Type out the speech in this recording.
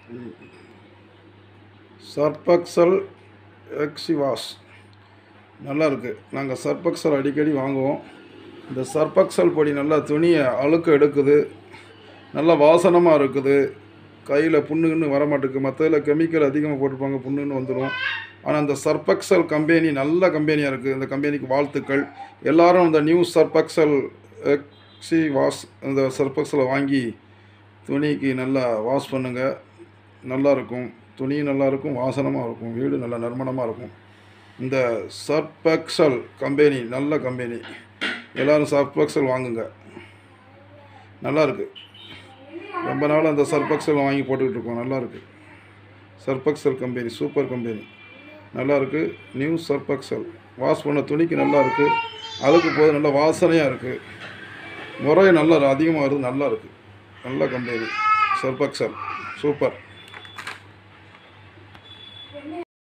சர்பக்சல் எக்ஸிவாஸ் நல்லா இருக்குது நாங்கள் சர்பக்சல் அடிக்கடி வாங்குவோம் இந்த சர்பக்சல் பொடி நல்லா துணியை அழுக்கு எடுக்குது நல்லா வாசனமாக இருக்குது கையில் புண்ணுன்னு வர மாட்டேங்குது மற்றதில் கெமிக்கல் அதிகமாக போட்டிருப்பாங்க புண்ணுன்னு வந்துடும் ஆனால் இந்த சர்பக்சல் கம்பெனி நல்ல கம்பெனியாக இருக்குது இந்த கம்பெனிக்கு வாழ்த்துக்கள் எல்லாரும் இந்த நியூ சர்பக்சல் எக்ஸி வாஷ் இந்த சர்பக்சலை வாங்கி துணிக்கு நல்லா வாஷ் பண்ணுங்கள் நல்லா இருக்கும் துணி நல்லா இருக்கும் வாசனமாக இருக்கும் வீடு நல்லா நறுமணமாக இருக்கும் இந்த சர்பெக்சல் கம்பெனி நல்ல கம்பெனி எல்லோரும் சர்பெக்சல் வாங்குங்க நல்லா இருக்கு ரொம்ப நாள் அந்த சர்பெக்சல் வாங்கி போட்டுக்கிட்டு இருக்கோம் நல்லா இருக்கு சர்பெக்சல் கம்பெனி சூப்பர் கம்பெனி நல்லா இருக்கு நியூ சர்பெக்சல் வாஷ் பண்ண துணிக்கு நல்லா இருக்கு அதுக்கு போது நல்ல வாசனையாக இருக்குது முறை நல்லா அதிகமாக வருது நல்லா இருக்குது நல்ல கம்பெனி சர்பெக்சல் சூப்பர்